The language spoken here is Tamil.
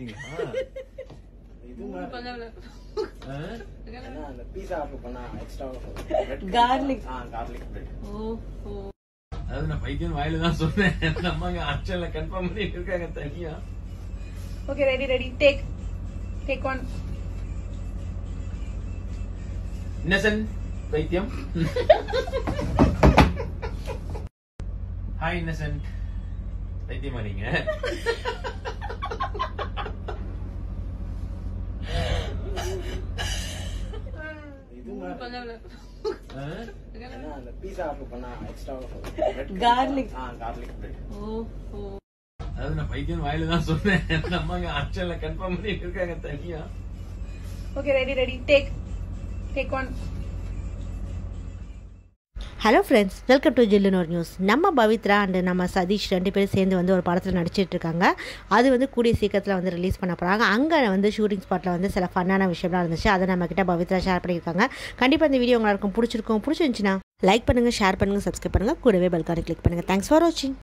சாப்பிட்டீங்களா இது மாதிரி ஆ? ஏன்னா அந்த பீஸா ஆர்டர் பண்ணா எக்ஸ்ட்ரா Garlic. ஆ கார்லிக் பிரெட் ஓஹோ அதாவது நான் பைத்தியம் வாயில தான் சொன்னேன் நம்ம அங்க ஆக்சுவல்ல கன்ஃபார்ம் பண்ணிட்டு இருக்காங்க தனியா okay ready ready take take one innocent பைத்தியம் ஹாய் இன்னசென்ட் பைத்தியமா நீங்க இது மாதிரி ஆ? ஏன்னா அந்த பீஸா ஆர்டர் பண்ணா எக்ஸ்ட்ரா Garlic. ஆ கார்லிக் பிரெட் ஓஹோ அதாவது நான் பைத்தியம் வாயில தான் சொன்னேன் நம்ம அங்க ஆக்சுவல்ல கன்ஃபார்ம் பண்ணிட்டு இருக்காங்க தனியா okay ready ready take take one hello friends welcome to ஜில்லுனோர் நியூஸ் நம்ம பவித்ரா அண்டு நம்ம சதீஷ் ரெண்டு பேரும் சேர்ந்து வந்து ஒரு படத்தில் நடிச்சிட்டு இருக்காங்க அது வந்து கூடிய சீக்கிரத்தில் வந்து ரிலீஸ் பண்ண போகிறாங்க அங்கே வந்து ஷூட்டிங் ஸ்பாட்டில் வந்து சில ஃபன்னான விஷயம்லாம் இருந்துச்சு அதை நம்ம கிட்ட பவித்ரா ஷேர் பண்ணியிருக்காங்க கண்டிப்பாக இந்த வீடியோ உங்களுக்கு பிடிச்சிருக்கும் பிடிச்சிருந்துச்சுன்னா லைக் பண்ணுங்கள் ஷேர் பண்ணுங்கள் சப்ஸ்கிரைப் பண்ணுங்கள் கூடவே பெல்கானை கிளிக் பண்ணுங்கள் தேங்க்ஸ் ஃபார் வாட்சிங்